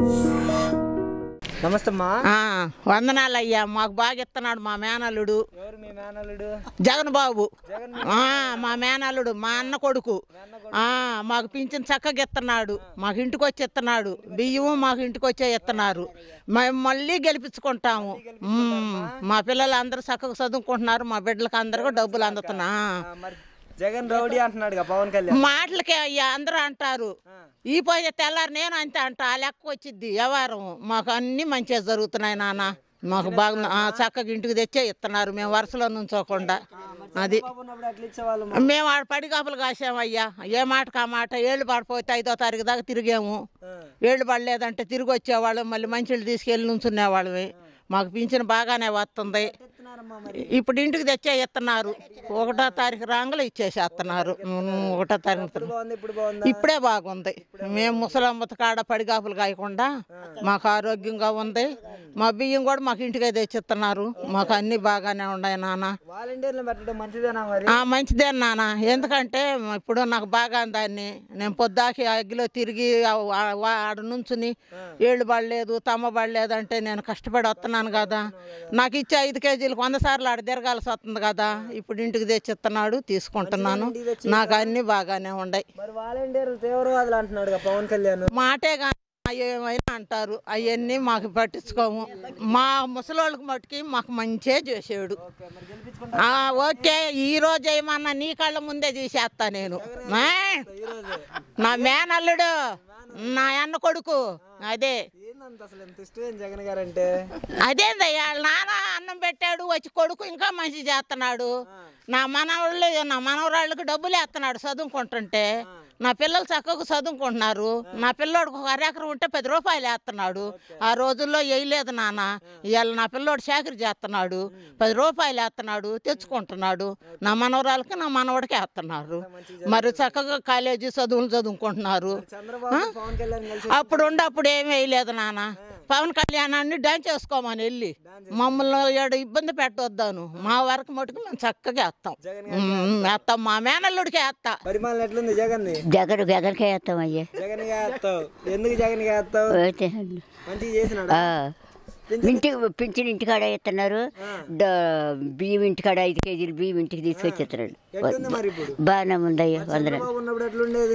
నమస్తే అమ్మా ఆ, వందనాలయ్యా మాకు బాగా ఇస్తున్నాడు మా మేనల్లుడు ఎవరు మీ మేనల్లుడు జగన్ బాబు ఆ, మా మేనల్లుడు మా అన్న కొడుకు ఆ, మాకు పింఛన్ చక్కగా ఇస్తున్నాడు మాకు ఇంటికి వచ్చి ఇస్తున్నాడు బియ్యము మాకు ఇంటికి వచ్చే ఇస్తున్నారు మేము మళ్ళీ గెలిపించుకుంటాము ఉమ్, మా పిల్లలు అందరూ చక్కగా చదువుకుంటున్నారు మా బిడ్డలకు అందరికీ డబ్బులు అందుతున్నా ఆ, మరి జగన్ రౌడీ అంటున్నాడు పవన్ కళ్యాణ్ మాటలకే అయ్యా అందరూ అంటారు ఈ పోయిన తెల్లారు నేను అంతే అంట ఆ లెక్క వచ్చిద్ది వ్యవహారం మాకు అన్ని మంచిగా జరుగుతున్నాయి నాన్న మాకు బాగా ఆ, చక్కగా ఇంటికి తెచ్చే ఇస్తున్నారు మేము వరుసలో నుంచోకుండా అది బాబు ఉన్నప్పుడు అట్లా ఇచ్చేవాళ్ళు మేము ఆడ పడిగాపులు కాసామయ్యా ఏ మాటకు ఆ మాట ఏళ్ళు పడిపోతే ఐదో తారీఖు దాకా తిరిగాము ఏళ్ళు పడలేదంటే తిరిగి వచ్చేవాళ్ళం మళ్ళీ మంచిలు తీసుకెళ్ళి నుంచునేవాళ్ళమే మాకు పింఛన్ బాగానే వస్తుంది ఇస్తున్నారమ్మా మరి ఇప్పుడు ఇంటికి తెచ్చే ఇస్తున్నారు ఒకటో తారీఖు రాంగలు ఇచ్చేసేస్తున్నారు ఉమ్, ఒకటో తారీఖు బాగుంది ఇప్పుడు బాగుందా ఇప్పుడే బాగుంది మేము ముసలమ్మత కాడ పడిగాపులు కాయకుండా మాకు ఆరోగ్యంగా ఉంది మా బియ్యం కూడా మాకు ఇంటికే తెచ్చిస్తున్నారు మాకు అన్ని బాగానే ఉన్నాయి నాన్న వాలంటీర్లు పెట్టడం మంచిదేనా మరి ఆ మంచిదే నాన్న ఎందుకంటే ఇప్పుడు నాకు బాగా దాన్ని నేను పొద్దాకి అగ్గిలో తిరిగి ఆ- ఆ- ఆ- ఆడ నుంచుని ఏళ్ళు పడలేదు తమ్మ పడలేదు అంటే నేను కష్టపడి వస్తున్నాను కదా నాకు ఇచ్చే ఐదు కేజీలకు వంద సార్లు ఆడ తిరగాల్సి వస్తుంది కదా ఇప్పుడు ఇంటికి తెచ్చిస్తున్నాడు తీసుకుంటున్నాను నాకు అన్ని బాగానే ఉన్నాయి మరి వాలంటీర్లు తీవ్రవాదులు అంటున్నాడు పవన్ కళ్యాణ్ మాటే కానీ ఏమైనా అంటారు అవన్నీ మాకు పట్టించుకోము మా ముసలోళ్ళకి మట్టుకి మాకు మంచిగా చేసాడు మరి గెలిపించుకుంటా ఆ, ఓకే ఈ రోజు ఏమన్నా నీ కళ్ళ ముందే తీసేస్తా నేను ఆ? ఈ రోజు నా మేనల్లుడు నా అన్న కొడుకు అదే ఏందంత అసలు ఎంత ఇష్టం జగన్ గారు అంటే అదేందయ్యా వాళ్ళ నాన్న అన్నం పెట్టాడు వచ్చి కొడుకు ఇంకా మంచి చేస్తున్నాడు నా మనవాళ్ళు నా మనవరాళ్ళకి డబ్బులు వేస్తున్నాడు చదువుకుంటుంటే నా పిల్లలు చక్కగా చదువుకుంటున్నారు నా పిల్లోడికి ఒక అరెకరం ఉంటే పది రూపాయలు వేస్తున్నాడు ఆ రోజుల్లో వేయలేదు నాన్న ఇవాళ నా పిల్లోడు చాకరీ చేస్తున్నాడు పది రూపాయలు వేస్తున్నాడు తెచ్చుకుంటున్నాడు నా మనవరాలకి నా మనవడికి వేస్తున్నారు మరి చక్కగా కాలేజీ చదువులు చదువుకుంటున్నారు చంద్రబాబు పవన్ కళ్యాణ్ కలిసి అప్పుడు ఉండి అప్పుడు ఏమీ వేయలేదు నాన్న పవన్ కళ్యాణాన్ని డాన్స్ చేసుకోమని వెళ్ళి మమ్మల్ని ఏడు ఇబ్బంది పెట్టొద్దాను మా వరకు మటుకు మేము చక్కగా వేస్తాం ఉమ్, వేస్తాం మా మేనల్లుడికి వేస్తా పరిమాణం ఎట్లుంది జగన్ జగన్ జగన్కే వేస్తాం అయ్యా జగన్ వేస్తావు ఎందుకు జగన్ వేస్తావు అయితే, మంచిగా చేసినాడు ఆ. ఇంటికి పింఛన్ ఇంటికాడ ఇస్తున్నారు డ- బియ్యం ఇంటికాడ ఐదు కేజీలు బియ్యం ఇంటికి తీసుకొచ్చి ఇస్తున్నాడు ఎట్లుంది మరి ఇప్పుడు బాగానే ఉందయ్యా వందన చంద్రబాబు ఉన్నప్పుడు ఎట్లుండేది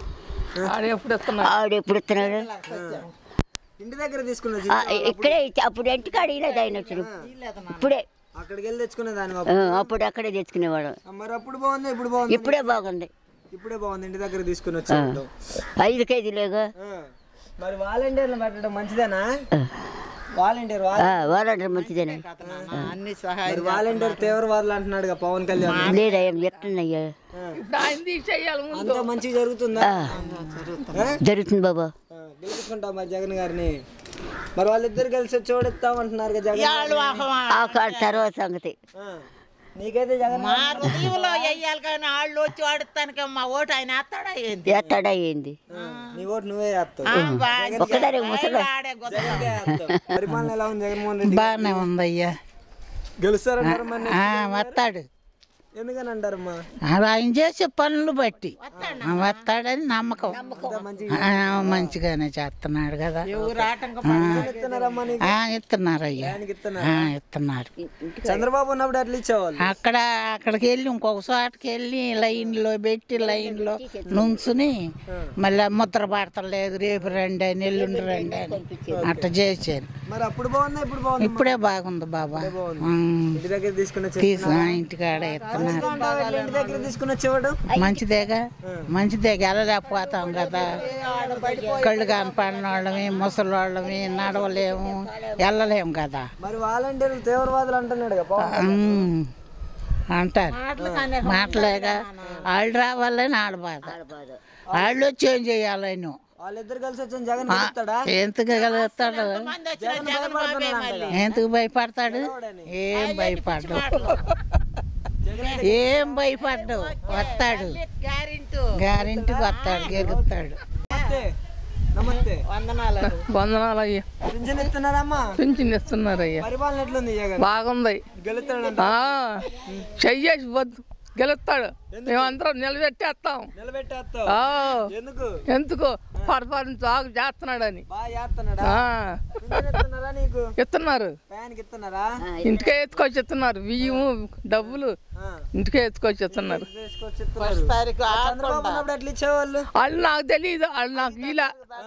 ఆవిడ ఎప్పుడు ఇస్తున్నాడు ఇంటి దగ్గర తీసుకున్నది ఆ, ఇక్కడే ఇచ్చి- అప్పుడు ఇంటికాడ ఇలేదు ఆయన వచ్చాడు ఇప్పుడే అక్కడికి వెళ్ళి తెచ్చుకునేదాని ఆ, అప్పుడు అక్కడే తెచ్చుకునేవాడు మరి అప్పుడు బాగుంది ఇప్పుడు బాగుంది ఇప్పుడే బాగుంది ఇప్పుడే బాగుంది ఇంటి దగ్గర తీసుకుని వచ్చాడు ఐదు కేజీలేగా మరి వాలంటీర్లు పెట్టడం మంచిదేనా వాలంటీర్ వాలంటీర్ మంచిదేనా అన్ని సహాయం మరి వాలంటీర్ తీవ్రవాదులు అంటున్నాడు పవన్ కళ్యాణ్ లేదయ్యా చెప్తున్నాయ్యా అంతా మంచిగా జరుగుతుందా ఆ? జరుగుతుంది బాబా ఆ, గెలిపించుకుంటాం మరి జగన్ గారిని మరి వాళ్ళిద్దరు కలిసి చూడెత్తాం అంటున్నారు కదా జగన్ వాళ్ళు ఒక- ఆ కాడ తర్వాత సంగతి ఆ. నీకైతే జగన్ మా హృదయంలో వేయాలి కానీ వాళ్ళు వచ్చి వాడుతానికి మా ఓటు ఆయన వేస్తాడా ఏంది ఎత్తడా ఏంది నీ ఓటు నువ్వే వేస్తావు ఆ, బా- ఒక్కదాని ముసలి ఆడే గొప్ప. జగన్కే వేస్తావు. పరిపాలన ఎలా ఉంది జగన్మోహన్ రెడ్డి బాగానే ఉందయ్యా గెలుస్తారంటారు మరి ఆ, వస్తాడు ఎందుకని అంటారమ్మా అది ఆయన చేసే పనులు బట్టి ఆ, వస్తాడని నమ్మకం ఆ, మంచిగానే చేస్తున్నాడు కదా ఊరు ఆటంకం ఇస్తున్నారమ్మా నీకు ఆ, ఇస్తున్నారు అయ్యా ఆయనకి ఇస్తున్నారు ఆ, ఇస్తున్నారు చంద్రబాబు ఉన్నప్పుడు అట్లా ఇచ్చేవాళ్ళు అక్కడ అక్కడికి వెళ్ళి ఇంకొక చోటకి వెళ్ళి లైన్లో పెట్టి లైన్లో నుంచుని మళ్ళీ ముద్ర పడతలేదు రేపు రండి అని ఎల్లుండి రండి అని అట్ట చేశారు మరి అప్పుడు బాగుందా ఇప్పుడు బాగుంది ఇప్పుడే బాగుంది బాబా ఉమ్, ఇంటి దగ్గర తీసుకుని వచ్చే తీసు ఆ, ఇంటికాడ ఇస్తున్నారు ఇంటి దగ్గర తీసుకుని వచ్చేవాడు మంచిదేగా మంచిదేగా వెళ్ళలేకపోతాం కదా కళ్ళు కనపడిన వాళ్ళమి ముసలి వాళ్ళమి నడవలేము వెళ్ళలేము కదా మరి వాలంటీర్లు తీవ్రవాదులు అంటున్నాడు కదా పవన్ ఉమ్, అంటారు మాటలేగా వాళ్ళు రావాలని ఆడ బాధ వాళ్ళు వచ్చి ఏం చేయాలని వాళ్ళిద్దరు కలిసి వచ్చిన జగన్ గెలుస్తాడా ఎందుకు కలుగుతాడు మంది వచ్చిన జగన్ బాబే మళ్ళీ. ఎందుకు భయపడతాడు ఏం భయపడ్డు ఏం భయపడ్డు వస్తాడు గ్యారెంటీ గ్యారెంటీకి వస్తాడు గెలుస్తాడు నమస్తే నమస్తే వందనాలు వందనాలు అయ్యా పింఛన్ ఇస్తున్నారమ్మా పింఛన్ ఇస్తున్నారు అయ్యా పరిపాలన ఎట్లుంది జగన్ బాగుంది గెలుస్తాడంట ఆ, చెయ్యేసి వద్దు గెలుస్తాడు మేమందరం నిలబెట్టేస్తాం నిలబెట్టేస్తావు ఆ, ఎందుకు ఎందుకు పరిపాలన సాగు చేస్తున్నాడని బాగా చేస్తున్నాడా ఆ, పింఛన్ ఇస్తున్నారా నీకు ఇస్తున్నారు టయానికి ఇస్తున్నారా ఇంటికే ఎత్తుకొచ్చి ఇస్తున్నారు బియ్యము డబ్బులు ఆ. ఇంటికే ఎత్తుకొచ్చి ఇస్తున్నారు తీసుకొచ్చి ఇస్తున్నారు. తారీఖు ఆ చంద్రబాబు ఉన్నప్పుడు ఎట్లా ఇచ్చేవాళ్ళు వాళ్ళు నాకు తెలియదు వాళ్ళు నాకు ఇలా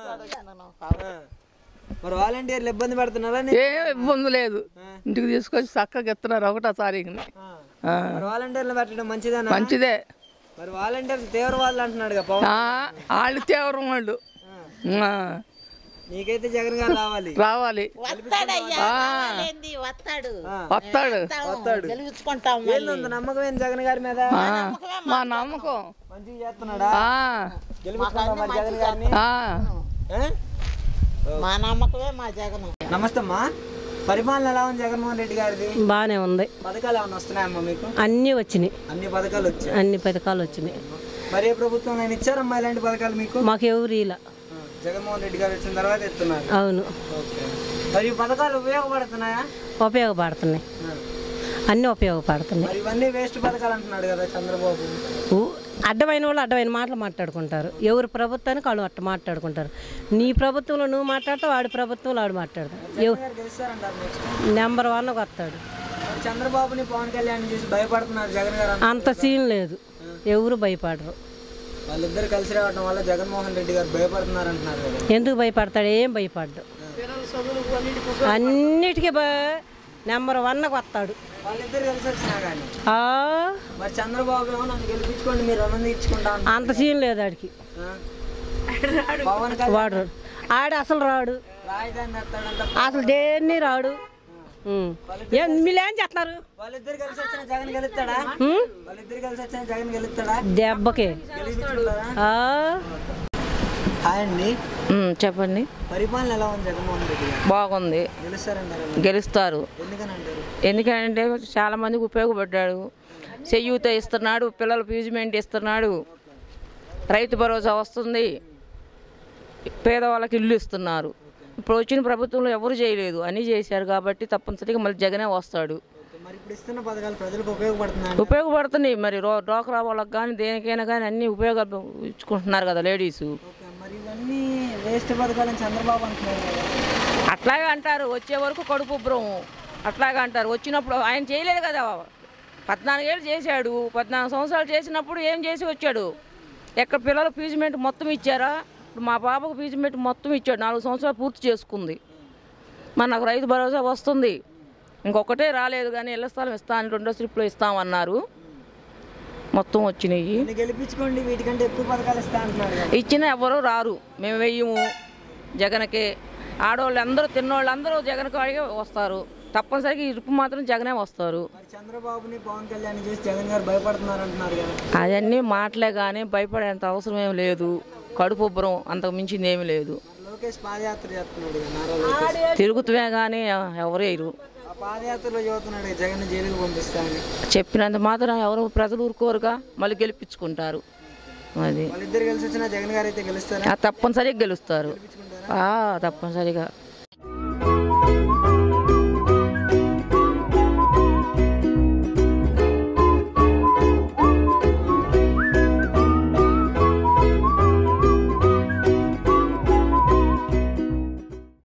ఆ. మరి వాలంటీర్లు ఇబ్బంది పెడుతున్నారా నీ- ఏ ఇబ్బంది లేదు ఇంటికి తీసుకొచ్చి చక్కగా ఇస్తున్నారు ఒకటో తారీఖుని ఆ. ఆ, మరి వాలంటీర్లు పెట్టడం మంచిదేనా మంచిదే మరి వాలంటీర్లు తీవ్రవాదులు అంటున్నాడు కదా పవన్ ఆ, వాళ్ళు తీవ్రం వాళ్ళు ఆ, నీకైతే జగన్ గారు రావాలి రావాలి వస్తాడయ్యా ఆ. రావాలేంది, వస్తాడు ఆ. వస్తాడు వస్తాడు. గెలుచుకుంటాం ఏందంత నమ్మకం ఏంది జగన్ గారి మీద ఆ, మా నమ్మకం మంచిగా చేస్తున్నాడా ఆ, గెలుపుకుంటాం మరి జగన్ గారిని ఆ. ఆ? మా నమ్మకమే మా జగన్ నమస్తే అమ్మా పరిపాలన ఎలా ఉంది జగన్మోహన్ రెడ్డి గారిది బాగానే ఉంది పథకాలు ఏమైనా వస్తున్నాయమ్మా మీకు అన్నీ వచ్చినాయి అన్ని పథకాలు వచ్చాయి అన్ని పథకాలు వచ్చినాయి మరి ఏ ప్రభుత్వం నేను ఇచ్చారమ్మా ఇలాంటి పథకాలు మీకు మాకు ఎవరు ఇలా ఆ, జగన్మోహన్ రెడ్డి గారు వచ్చిన తర్వాత ఇస్తున్నారు అవును ఓకే మరి ఈ పథకాలు ఉపయోగపడుతున్నాయా ఉపయోగపడుతున్నాయి ఆ. అన్నీ ఉపయోగపడుతున్నాయి మరి ఇవన్నీ వేస్ట్ పథకాలు అంటున్నాడు కదా చంద్రబాబు ఊ- అడ్డమైన వాళ్ళు అడ్డమైన మాటలు మాట్లాడుకుంటారు ఎవరి ప్రభుత్వానికి వాళ్ళు అట్ట మాట్లాడుకుంటారు నీ ప్రభుత్వంలో నువ్వు మాట్లాడతావు వాడి ప్రభుత్వంలో వాడు మాట్లాడతావు ఎవ- గారు గెలుస్తారంటారు నెక్స్ట్ నెంబర్ వన్ వస్తాడు మరి చంద్రబాబుని పవన్ కళ్యాణ్ చూసి భయపడుతున్నారు జగన్ గారు అంటున్నారు. అంత సీన్ లేదు ఎవరు భయపడరు వాళ్ళిద్దరు కలిసి రావడం వల్ల జగన్మోహన్ రెడ్డి గారు భయపడుతున్నారు అంటున్నారు కదా ఎందుకు భయపడతాడు ఏం భయపడ్డు అన్నిటికీ బ నెంబర్ వన్కి వస్తాడు వాళ్ళిద్దరు కలిసి వచ్చినా కానీ ఆ, మరి చంద్రబాబు ఏమో నన్ను గెలిపించుకోండి మీరు రుణం తీర్చుకుంటా అంటున్నారు. అంత సీన్ లేదు ఆడికి ఆ? పవన్ కళ్యాణ్ వాడు ఆడు అసలు రాడు రాజధాని తెస్తాడంట అసలు దేన్ని రాడు ఉం. ఏం మీరేం చేస్తున్నారు వాళ్ళిద్దరు కలిసి వచ్చిన జగన్ గెలుస్తాడా ఉం? వాళ్ళిద్దరు కలిసి వచ్చిన జగన్ గెలుస్తాడా దెబ్బకి గెలిపించుకుంటారా ఆ, హాయ్ అండి చెప్పండి పరిపాలన ఎలా ఉంది జగన్మోహన్ రెడ్డి గారు బాగుంది గెలుస్తారంటారు గెలుస్తారు ఎందుకని అంటారు ఎందుకంటే చాలా మందికి ఉపయోగపడ్డాడు చెయ్యూత ఇస్తున్నాడు పిల్లల ఫీజుమెంట్ ఇస్తున్నాడు రైతు భరోసా వస్తుంది పేదవాళ్ళకి ఇల్లు ఇస్తున్నారు ఇప్పుడు వచ్చిన ప్రభుత్వంలో ఎవరు చేయలేదు అన్నీ చేశారు కాబట్టి తప్పనిసరిగా మళ్ళీ జగనే వస్తాడు మరి ఇప్పుడు ఇస్తున్న పథకాలు ప్రజలకు ఉపయోగపడుతున్నాయి ఉపయోగపడుతున్నాయి మరి రో డ్వాక్రా వాళ్ళకి కానీ దేనికైనా కానీ అన్నీ ఉపయోగ ఇచ్చుకుంటున్నారు కదా లేడీసు ఓకే మరి ఇవన్నీ వేస్ట్ పథకాలని చంద్రబాబు అంటున్నారు కదా అట్లాగే అంటారు వచ్చే వరకు కడుపు ఉబ్బరం అట్లాగే అంటారు వచ్చినప్పుడు ఆయన చేయలేదు కదా పద్నాలుగేళ్ళు చేశాడు పద్నాలుగు సంవత్సరాలు చేసినప్పుడు ఏం చేసి వచ్చాడు ఎక్కడ పిల్లల ఫీజుమెంట్ మొత్తం ఇచ్చారా ఇప్పుడు మా పాపకు ఫీజుమెంట్ మొత్తం ఇచ్చాడు నాలుగు సంవత్సరాలు పూర్తి చేసుకుంది మరి నాకు రైతు భరోసా వస్తుంది ఇంకొకటే రాలేదు కానీ ఇళ్ల స్థలం ఇస్తాను రెండో స్లిప్లో ఇస్తామన్నారు మొత్తం వచ్చినాయి దీన్ని గెలిపించుకోండి వీటికంటే ఎక్కువ పథకాలు ఇస్తా అంటున్నారు కదా ఇచ్చిన ఎవరు రారు మేము వెయ్యము జగన్కి ఆడవాళ్ళు అందరూ తిన్నోళ్ళు అందరూ జగన్కి అడిగి వస్తారు తప్పనిసరిగా ఇరుపు మాత్రం జగనే వస్తారు మరి చంద్రబాబుని పవన్ కళ్యాణ్ చూసి జగన్ గారు భయపడుతున్నారు అంటున్నారు కదా అవన్నీ మాటలే కానీ భయపడేంత అవసరం ఏం లేదు కడుపు ఉబ్బరం అంతకు మించింది ఏమీ లేదు మరి లోకేష్ పాదయాత్ర చేస్తున్నాడు కదా నారా లోకేష్ తిరుగుతువే కానీ ఎవరు వేయరు ఆ పాదయాత్రలో చదువుతున్నాడు కదా, జగన్ జైలుకి పంపిస్తామని చెప్పినంత మాత్రం ఎవరు ప్రజలు ఊరుకోరుగా మళ్ళీ గెలిపించుకుంటారు అది వాళ్ళిద్దరు కలిసి వచ్చినా జగన్ గారు అయితే గెలుస్తారా ఆ తప్పనిసరిగా గెలుస్తారు ఆ, తప్పనిసరిగా